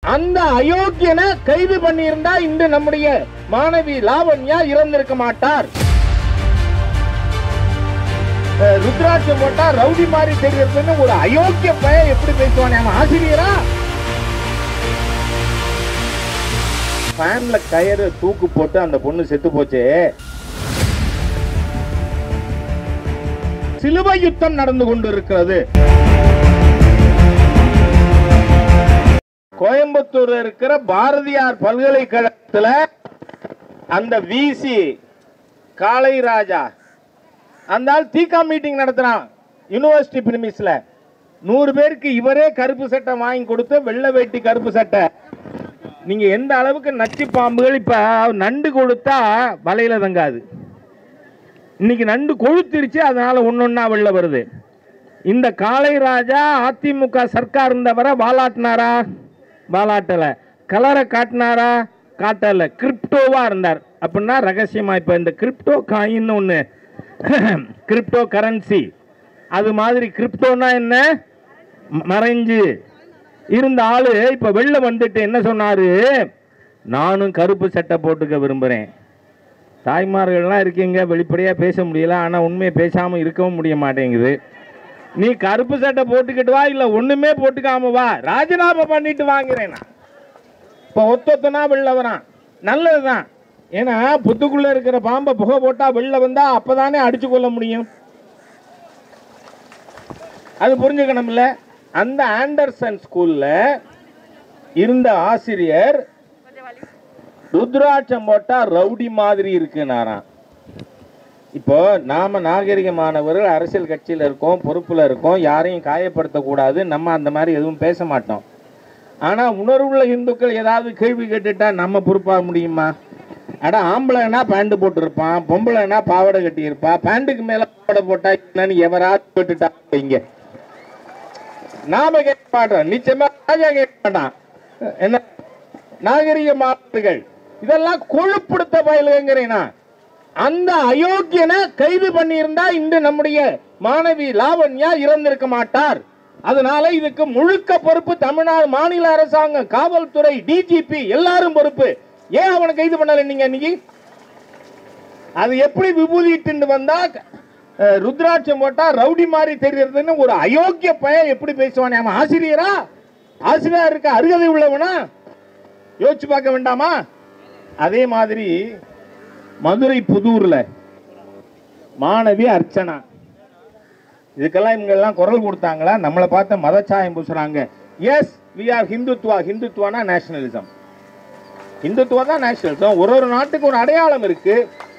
அந்த அயோக்கியனை கைது பண்ணியிருந்தா இன்று நம்முடைய மாணவி லாவண்யா இறந்திருக்க மாட்டார் அஹ் ருத்ராட்சம் போட்டா ரவுடி மாதிரி தெரியுதுன்னு ஒரு அயோக்கிய பையன் எப்படி பேசுவானே அவன் ஆசிரியரா ஃபேன்ல கயிறு தூக்கு போட்டு அந்த பொண்ணு செத்து போச்சு சிலுவை யுத்தம் நடந்து கொண்டிருக்கிறது கோயம்புத்தூர் இருக்கிற பாரதியார் பல்கலைக்கழகத்துல அந்த விசி காளை ராஜா அந்த ஆள் தீகா மீட்டிங் நடத்துறான் யூனிவர்சிட்டி பிரிமிஸ்ல நூறு பேருக்கு இவரே கருப்பு சட்டை வாங்கி கொடுத்து வெள்ளை வேட்டி கருப்பு சட்டை நீங்க எந்த அளவுக்கு நச்சு பாம்புகள் இப்ப நண்டு கொடுத்தா வலையில தங்காது இன்னைக்கு நண்டு கொழுத்திருச்சு அதனால ஒன்னொன்னா வெளில வருது இந்த காளை ராஜா அதிமுக சர்க்கார் இருந்தவரை வாலாட்டினாரா வாலாட்டல கலரை காட்டினாரா காட்டல கிரிப்டோவா இருந்தார் அப்படின்னா ரகசியமா இப்ப இந்த கிரிப்டோ காயின்னு ஒன்று கிரிப்டோ கரன்சி அது மாதிரி கிரிப்டோனா என்ன ம- மறைஞ்சு இருந்த ஆளு இப்ப வெளில வந்துட்டு என்ன சொன்னாரு நானும் கருப்பு சட்டை போட்டுக்க விரும்புறேன் தாய்மார்கள்லாம் இருக்கீங்க வெளிப்படையாக பேச முடியல ஆனால் உண்மையை பேசாமல் இருக்கவும் முடிய மாட்டேங்குது நீ கருப்பு சட்டை போட்டுக்கிட்டு வா இல்லை ஒன்றுமே போட்டுக்காம வா ராஜினாமா பண்ணிட்டு வாங்குறேன் நான் இப்போ ஒத்தொத்தனா வெளில வரான் நல்லது தான் ஏன்னா புத்துக்குள்ளே இருக்கிற பாம்பை புகை போட்டால் வெளில வந்தால் அப்போ தானே அடிச்சு கொள்ள முடியும் அது புரிஞ்சுக்கணும்ல அந்த ஆண்டர்சன் ஸ்கூலில் இருந்த ஆசிரியர் ருத்ராட்சம் போட்டா ரவுடி மாதிரி இருக்குனாராம் இப்போ நாம நாகரிகமானவர்கள் அரசியல் கட்சியில் இருக்கோம் பொறுப்புல இருக்கோம் யாரையும் காயப்படுத்தக்கூடாது நம்ம அந்த மாதிரி எதுவும் பேச மாட்டோம் ஆனா உணர்வுள்ள இந்துக்கள் ஏதாவது கேள்வி கேட்டுட்டா நம்ம பொறுப்பாக முடியுமா அட ஆம்பளைனா பேண்ட் போட்டிருப்பான் பொம்பளைனா பாவாடை கட்டியிருப்பா பேண்ட்டுக்கு மேல பாவாடை போட்டா என்னன்னு எவராது கேட்டுட்டா இங்க நாம கேட்க மாட்டோம் நிச்சயமா ராஜா கேட்க மாட்டான் என்ன நாகரிக மாற்றுகள் இதெல்லாம் கொழுப்படுத்த பயலுங்கிறேனா அந்த அயோக்கியனை கைது பண்ணியிருந்தா இன்று நம்முடைய மாணவி லாவண்யா இறந்திருக்க மாட்டார் அதனால இதுக்கு முழுக்க பொறுப்பு தமிழ்நாடு மாநில அரசாங்கம் காவல்துறை டிஜிபி எல்லாரும் பொறுப்பு ஏன் அவனை கைது பண்ணல நீங்க இன்னைக்கு அது எப்படி விபூதி இட்டுண்டு வந்தா அஹ், ருத்ராட்சம் போட்டா ரவுடி மாதிரி தெரியறதுன்னு ஒரு அயோக்கிய பையன் எப்படி பேசுவானே அவன் ஆசிரியரா ஆசிரியரா இருக்க அருகதை உள்ளவனா யோசிச்சு பார்க்க வேண்டாமா அதே மாதிரி மதுரை புதூர்ல மாணவி அர்ச்சனா இதுக்கெல்லாம் இவங்க எல்லாம் குரல் கொடுத்தாங்களா நம்மளை பார்த்து மதச்சாயம் பூசுறாங்க எஸ் வி ஆர் ஹிந்துத்வா ஹிந்துத்வானா நேஷனலிசம் இந்துத்துவா தான் நேஷனலிசம் ஒரு ஒரு நாட்டுக்கு ஒரு அடையாளம் இருக்கு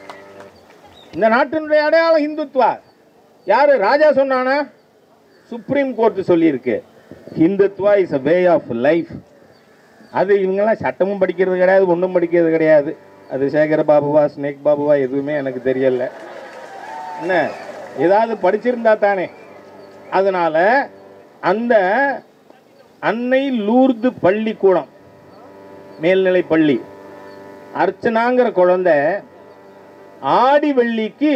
இந்த நாட்டினுடைய அடையாளம் இந்துத்வா யாரு ராஜா சொன்னானா சுப்ரீம் கோர்ட் சொல்லியிருக்கு Hindutva is a way of life அது இவங்கெல்லாம் சட்டமும் படிக்கிறது கிடையாது ஒன்றும் படிக்கிறது கிடையாது அது சேகர பாபுவா ஸ்னேக் பாபுவா எதுவுமே எனக்கு தெரியல என்ன ஏதாவது படிச்சிருந்தா தானே அதனால அந்த அன்னை லூர்து பள்ளிக்கூடம் மேல்நிலை பள்ளி அர்ச்சனாங்கிற குழந்தை ஆடி வெள்ளிக்கு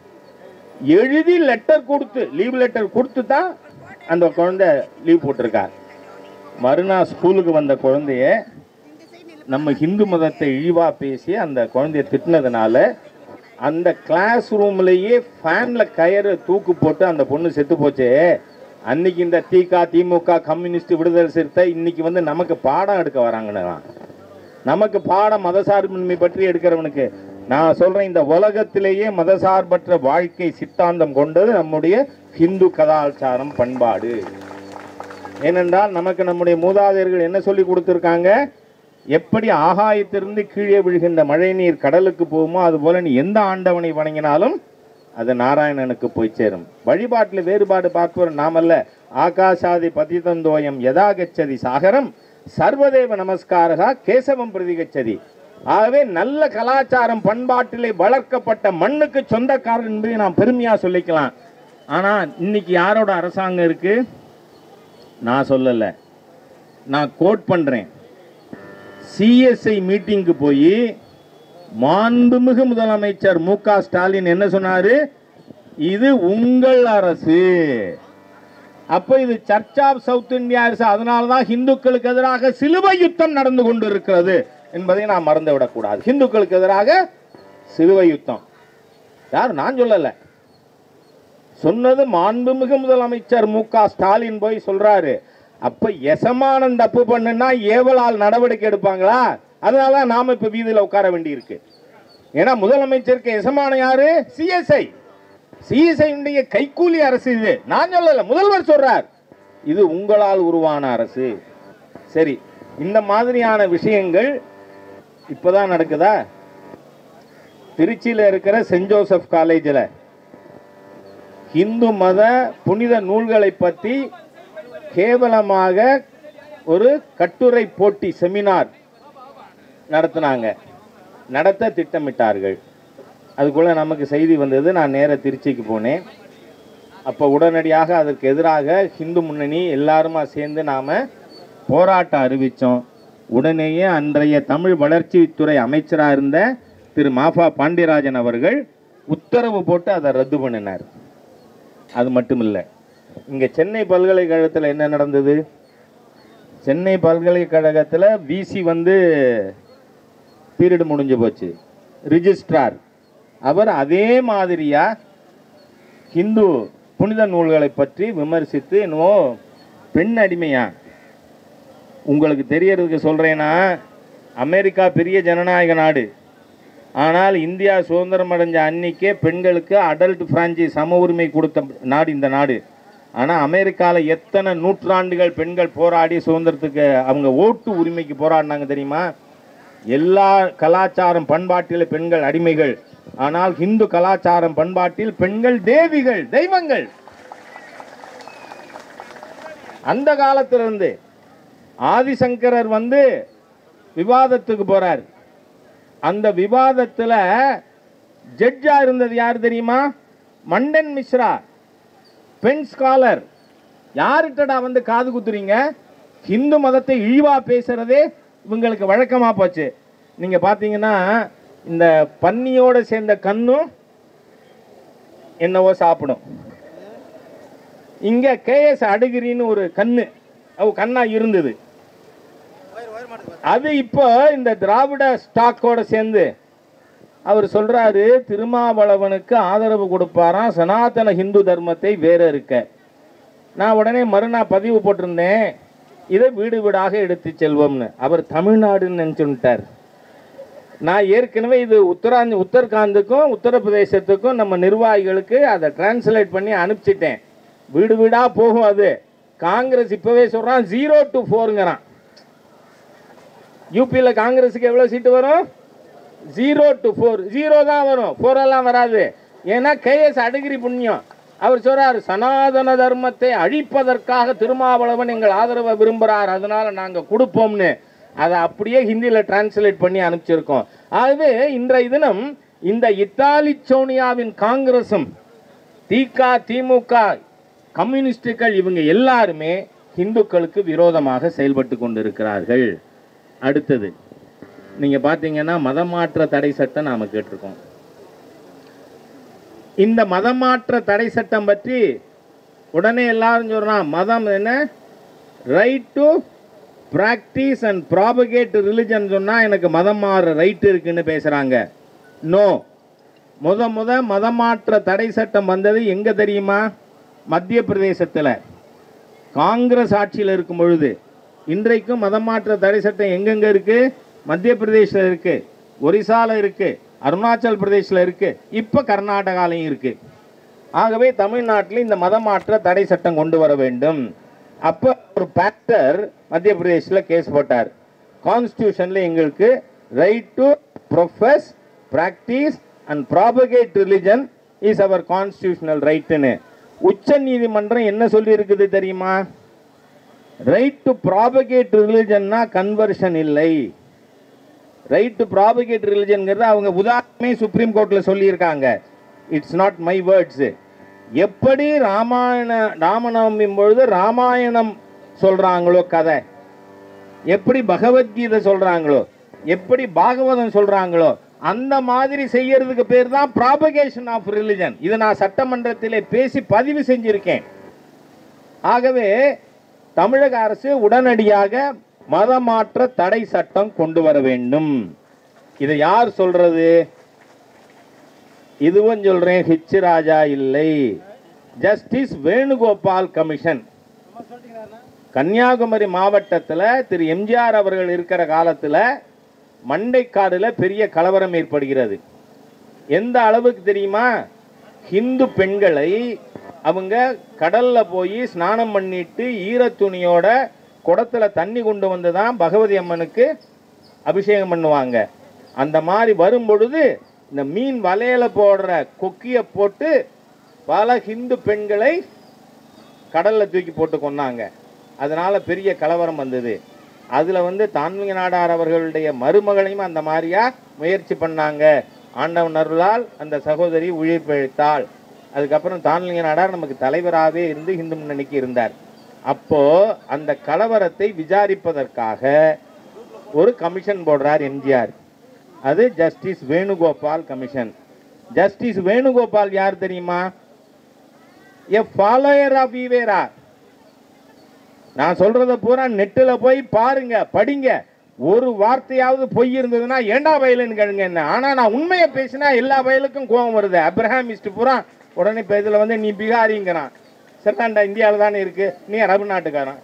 எழுதி லெட்டர் கொடுத்து லீவ் லெட்டர் கொடுத்து தான் அந்த குழந்தை லீவ் போட்டிருக்கார் மறுநாள் ஸ்கூலுக்கு வந்த குழந்தைய நம்ம ஹிந்து மதத்தை இழிவா பேசி அந்த குழந்தைய திட்டினதுனால அந்த கிளாஸ் ரூம்லயே ஃபேன்ல கயிறு தூக்கு போட்டு அந்த பொண்ணு செத்து போச்சே அன்னைக்கு இந்த திக திமுக கம்யூனிஸ்ட் விடுதலை சிறுத்தை இன்னைக்கு வந்து நமக்கு பாடம் எடுக்க வராங்கன்னு நமக்கு பாடம் மதசார்பின்மை பற்றி எடுக்கிறவனுக்கு நான் சொல்றேன் இந்த உலகத்திலேயே மதசார்பற்ற வாழ்க்கை சித்தாந்தம் கொண்டது நம்முடைய ஹிந்து கலாச்சாரம் பண்பாடு ஏனென்றால் நமக்கு நம்முடைய மூதாதையர்கள் என்ன சொல்லி கொடுத்துருக்காங்க எப்படி ஆகாயத்திலிருந்து கீழே விழுகின்ற மழைநீர் கடலுக்கு போகுமோ அதுபோல நீ எந்த ஆண்டவனை வணங்கினாலும் அது நாராயணனுக்கு போய் சேரும் வழிபாட்டில் வேறுபாடு பார்ப்பவர் நாமல்ல ஆகாஷாதி பதிதந்தோயம் யதா கச்சதி சாகரம் சர்வதேவ நமஸ்காரகா கேசவம் பிரதிகச்சதி ஆகவே நல்ல கலாச்சாரம் பண்பாட்டிலே வளர்க்கப்பட்ட மண்ணுக்கு சொந்தக்காரர் என்பதை நாம் பெருமையா சொல்லிக்கலாம் ஆனா இன்னைக்கு யாரோட அரசாங்கம் இருக்கு நான் சொல்லலை நான் கோட் பண்ணுறேன் சிஎஸ்ஐ மீட்டிங்க்கு போய் மாண்புமிகு முதலமைச்சர் மு க ஸ்டாலின் என்ன சொன்னாரு இது உங்கள் அரசு அப்போ இது சர்ச் ஆஃப் சவுத் இந்தியா அரசு அதனால தான் இந்துக்களுக்கு எதிராக சிலுவை யுத்தம் நடந்து கொண்டு இருக்கிறது என்பதை நாம் மறந்து விடக்கூடாது இந்துக்களுக்கு எதிராக சிலுவை யுத்தம் யார் நான் சொல்லல சொன்னது மாண்புமிகு முதலமைச்சர் மு க ஸ்டாலின் போய் சொல்றாரு அப்ப எசமானன் தப்பு பண்ணுனா ஏவலால் நடவடிக்கை எடுப்பாங்களா அதனால தான் நாம இப்ப வீதியில உட்கார வேண்டியிருக்கு ஏன்னா முதலமைச்சருக்கு எசமான யாரு சிஎஸ்ஐ சிஎஸ்ஐ கைக்கூலி அரசு இது நான் சொல்லல முதல்வர் சொல்றார் இது உங்களால் உருவான அரசு சரி இந்த மாதிரியான விஷயங்கள் இப்பதான் நடக்குதா திருச்சியில் இருக்கிற சென்ட் ஜோசப் காலேஜில் இந்து மத புனித நூல்களை பற்றி கேவலமாக ஒரு கட்டுரை போட்டி செமினார் நடத்தினாங்க நடத்த திட்டமிட்டார்கள் அதுக்குள்ள நமக்கு செய்தி வந்தது நான் நேர திருச்சிக்கு போனேன் அப்போ உடனடியாக அதற்கு எதிராக ஹிந்து முன்னணி எல்லாருமா சேர்ந்து நாம் போராட்டம் அறிவித்தோம் உடனேயே அன்றைய தமிழ் வளர்ச்சித்துறை அமைச்சராக இருந்த திரு மாஃபா பாண்டியராஜன் அவர்கள் உத்தரவு போட்டு அதை ரத்து பண்ணினார் அது மட்டும் இல்லை இங்கே சென்னை பல்கலைக்கழகத்தில் என்ன நடந்தது சென்னை பல்கலைக்கழகத்தில் விசி வந்து பீரியட் முடிஞ்சு போச்சு ரிஜிஸ்ட்ரார் அவர் அதே மாதிரியா ஹிந்து புனித நூல்களை பற்றி விமர்சித்து என்னவோ பெண் அடிமையா உங்களுக்கு தெரியறதுக்கு சொல்கிறேன்னா அமெரிக்கா பெரிய ஜனநாயக நாடு ஆனால் இந்தியா சுதந்திரம் அடைஞ்ச அன்னைக்கே பெண்களுக்கு அடல்ட் பிரான்ச்சி சம உரிமை கொடுத்த நாடு இந்த நாடு ஆனால் அமெரிக்காவில் எத்தனை நூற்றாண்டுகள் பெண்கள் போராடி சுதந்திரத்துக்கு அவங்க ஓட்டு உரிமைக்கு போராடினாங்க தெரியுமா எல்லா கலாச்சாரம் பண்பாட்டில் பெண்கள் அடிமைகள் ஆனால் இந்து கலாச்சாரம் பண்பாட்டில் பெண்கள் தேவிகள் தெய்வங்கள் அந்த காலத்திலிருந்து ஆதிசங்கரர் வந்து விவாதத்துக்கு போறார் அந்த விவாதத்தில் ஜட்ஜா இருந்தது யார் தெரியுமா மண்டன் மிஸ்ரா பெண் ஸ்காலர் யார்கிட்டடா வந்து காது குத்துறீங்க ஹிந்து மதத்தை இழிவா பேசுறதே இவங்களுக்கு வழக்கமா போச்சு நீங்க பாத்தீங்கன்னா இந்த பன்னியோட சேர்ந்த கண்ணும் என்னவோ சாப்பிடும் இங்க கேஎஸ் அடுகிரின்னு ஒரு கண்ணு அவ கண்ணா இருந்தது அது இப்போ இந்த திராவிட ஸ்டாக்கோட சேர்ந்து அவர் சொல்றாரு திருமாவளவனுக்கு ஆதரவு கொடுப்பாராம் சனாதன ஹிந்து தர்மத்தை வேற இருக்க நான் உடனே மறுநாள் பதிவு போட்டிருந்தேன் இதை வீடு வீடாக எடுத்து செல்வோம்னு அவர் தமிழ்நாடுன்னு நினச்சுட்டார் நான் ஏற்கனவே இது உத்தராந்த் உத்தரகாந்துக்கும் உத்தரப்பிரதேசத்துக்கும் நம்ம நிர்வாகிகளுக்கு அதை டிரான்ஸ்லேட் பண்ணி அனுப்பிச்சிட்டேன் வீடு வீடாக போகும் அது காங்கிரஸ் இப்போவே சொல்கிறான் ஜீரோ டு ஃபோருங்கிறான் யூபியில் காங்கிரஸுக்கு எவ்வளோ சீட்டு வரும் ஜீரோ டு ஃபோர் ஜீரோ தான் வரும் ஃபோர் எல்லாம் வராது ஏன்னா கேஎஸ் அடிகிரி புண்ணியம் அவர் சொல்றாரு சனாதன தர்மத்தை அழிப்பதற்காக திருமாவளவன் எங்கள் ஆதரவை விரும்புகிறார் அதனால நாங்கள் கொடுப்போம்னு அதை அப்படியே ஹிந்தியில் டிரான்ஸ்லேட் பண்ணி அனுப்பிச்சிருக்கோம் ஆகவே இன்றைய தினம் இந்த இத்தாலி சோனியாவின் காங்கிரஸும் திக திமுக கம்யூனிஸ்டுகள் இவங்க எல்லாருமே இந்துக்களுக்கு விரோதமாக செயல்பட்டு கொண்டிருக்கிறார்கள் அடுத்தது நீங்க பார்த்தீங்கன்னா மதமாற்ற தடை சட்டம் நாம கேட்டிருக்கோம் இந்த மதமாற்ற தடை சட்டம் பற்றி உடனே எல்லாரும் சொல்றான் மதம் என்ன right to practise and propagate religion சொன்னா எனக்கு மதம் மாற ரைட் இருக்குன்னு பேசுறாங்க நோ முத முத மதமாற்ற தடை சட்டம் வந்தது எங்க தெரியுமா மத்திய பிரதேசத்தில் காங்கிரஸ் ஆட்சியில் இருக்கும் பொழுது இன்றைக்கும் மதமாற்ற தடை சட்டம் எங்கெங்க இருக்கு மத்திய பிரதேசில் இருக்கு ஒரிசால இருக்கு அருணாச்சல் பிரதேசில் இருக்கு இப்போ கர்நாடகாலையும் இருக்கு ஆகவே தமிழ்நாட்டில் இந்த மதமாற்ற தடை சட்டம் கொண்டு வர வேண்டும் அப்போ ஒரு பேக்டர் மத்திய பிரதேசில் கேஸ் போட்டார் கான்ஸ்டியூஷனில் எங்களுக்கு right to profess practise and propagate religion is our constitutional ரைட்டுன்னு உச்ச நீதிமன்றம் என்ன சொல்லி இருக்குது தெரியுமா ரைட் டு ப்ராபகேட் ரிலிஜன்னா கன்வர்ஷன் இல்லை ரைட் டு ப்ராபகேட் ரிலிஜன்ங்கிறது அவங்க உதாரணமே சுப்ரீம் கோர்ட்டில் சொல்லியிருக்காங்க இட்ஸ் நாட் மை வேர்ட்ஸ் எப்படி ராமாயண ராமநவமி பொழுது ராமாயணம் சொல்றாங்களோ கதை எப்படி பகவத்கீதை சொல்றாங்களோ எப்படி பாகவதம் சொல்றாங்களோ அந்த மாதிரி செய்யறதுக்கு பேர் தான் ப்ராபகேஷன் ஆஃப் ரிலிஜன் இதை நான் சட்டமன்றத்திலே பேசி பதிவு செஞ்சிருக்கேன் ஆகவே தமிழக அரசு உடனடியாக மதமாற்ற தடை சட்டம் கொண்டு வர வேண்டும் இதை யார் சொல்றது இதுவும் சொல்றேன் ஹிச் ராஜா இல்லை ஜஸ்டிஸ் வேணுகோபால் கமிஷன் கன்னியாகுமரி மாவட்டத்தில் திரு எம்ஜிஆர் அவர்கள் இருக்கிற காலத்தில் மண்டைக்காடுல பெரிய கலவரம் ஏற்படுகிறது எந்த அளவுக்கு தெரியுமா ஹிந்து பெண்களை அவங்க கடல்ல போய் ஸ்நானம் பண்ணிட்டு ஈரத்துணியோட குடத்துல தண்ணி கொண்டு வந்து தான் பகவதி அம்மனுக்கு அபிஷேகம் பண்ணுவாங்க அந்த மாதிரி வரும் பொழுது இந்த மீன் வலையில போடுற கொக்கிய போட்டு பல ஹிந்து பெண்களை கடல்ல தூக்கி போட்டு கொன்னாங்க அதனால பெரிய கலவரம் வந்தது அதுல வந்து தான்மிக நாடார் அவர்களுடைய மருமகளையும் அந்த மாதிரியா முயற்சி பண்ணாங்க ஆண்டவன் அருளால் அந்த சகோதரி உயிர் பிழைத்தாள் அதுக்கப்புறம் தான்லிங்க நாடார் நமக்கு தலைவராகவே இருந்து இந்து முன்னணிக்கு இருந்தார் அப்போ அந்த கலவரத்தை விசாரிப்பதற்காக ஒரு கமிஷன் போடுறார் எம்ஜிஆர் அது justice Venugopal commission justice Venugopal யார் தெரியுமா எ ஃபாலோயர் ஆஃப் ஈவேரா நான் சொல்றத பூரா நெட்டுல போய் பாருங்க படிங்க ஒரு வார்த்தையாவது பொய் இருந்ததுன்னா ஏண்டா வயலுன்னு கேளுங்க என்ன ஆனா நான் உண்மையை பேசினா எல்லா வயலுக்கும் கோபம் வருது அப்ரஹாமிஸ்ட் பூரா உடனே இப்போ இதில் வந்து நீ பிகாரிங்கிறான் சரிதான்டா இந்தியாவில் தானே இருக்கு நீ அரபு நாட்டுக்காரன்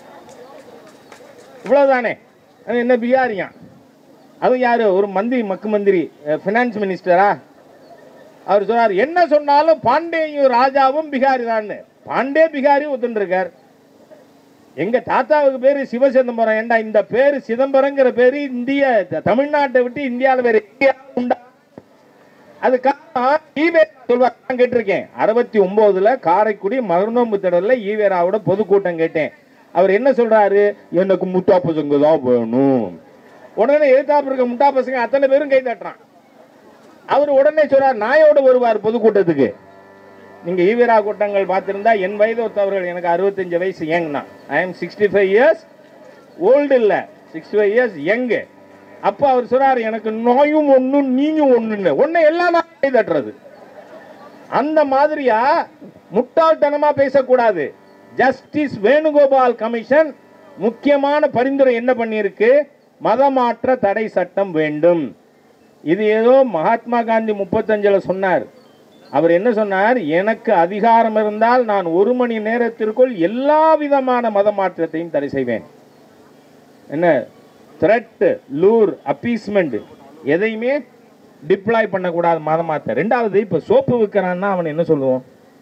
இவ்வளவுதானே அவன் என்ன பிகாரியான் அது யாரு ஒரு மந்திரி மக்கு மந்திரி ஃபினான்ஸ் மினிஸ்டரா அவர் சொன்னார் என்ன சொன்னாலும் பாண்டேயும் ராஜாவும் பிகாரி தான் பாண்டே பிகாரி ஒத்துன்னு இருக்கார் எங்க தாத்தாவுக்கு பேரு சிவசிதம்பரம் ஏண்டா இந்த பேரு சிதம்பரங்கிற பேரு இந்திய த- தமிழ்நாட்டை விட்டு இந்தியாவில் வேற எங்கேயாவது உண்டா அது காரணம் ஈவேரா சொல்வார் நான் கேட்டிருக்கேன் அறுபத்தி ஒன்பதுல காரைக்குடி மருநோம்பு திடல்ல ஈவேராவோட பொதுக்கூட்டம் கேட்டேன் அவர் என்ன சொல்றாரு எனக்கு முட்டா பசங்க தான் வேணும் உடனே எதிர்த்தாப்பு இருக்க முட்டா பசங்க அத்தனை பேரும் கை தட்டுறான் அவர் உடனே சொல்றார் நாயோட வருவார் பொதுக்கூட்டத்துக்கு நீங்க ஈவீரா கூட்டங்கள் பார்த்திருந்தா என் வயது ஒத்தவர்கள் எனக்கு அறுபத்தஞ்சு வயசு யங்னா I am sixty five years old இல்ல சிக்ஸ்டி ஃபைவ் இயர்ஸ் யங் அப்ப அவர் சொல்றாரு எனக்கு நோயும் ஒண்ணு நீயும் ஒண்ணுன்னு ஒண்ணு எல்லாம் கை தட்டுறது அந்த மாதிரியா முட்டாள்தனமா பேசக்கூடாது ஜஸ்டிஸ் வேணுகோபால் கமிஷன் முக்கியமான பரிந்துரை என்ன பண்ணியிருக்கு மதமாற்ற தடை சட்டம் வேண்டும் இது ஏதோ மகாத்மா காந்தி முப்பத்தஞ்சுல சொன்னார் அவர் என்ன சொன்னார் எனக்கு அதிகாரம் இருந்தால் நான் ஒரு மணி நேரத்திற்குள் எல்லா விதமான மத மாற்றத்தையும் தடை செய்வேன் என்ன த்ரெட் லூர் அப்பீஸ்மெண்ட் எதையுமே டிப்ளாய் பண்ணக்கூடாது மதம் மாற்ற ரெண்டாவது இப்போ சோப்பு விற்கிறான்னா அவன் என்ன சொல்லுவோம்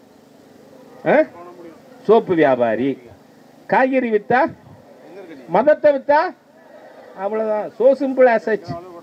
ஆ? சோப்பு வியாபாரி காய்கறி வித்தா மதத்தை வித்தா அவ்வளவுதான் சோ சிம்பிள் ஆசச்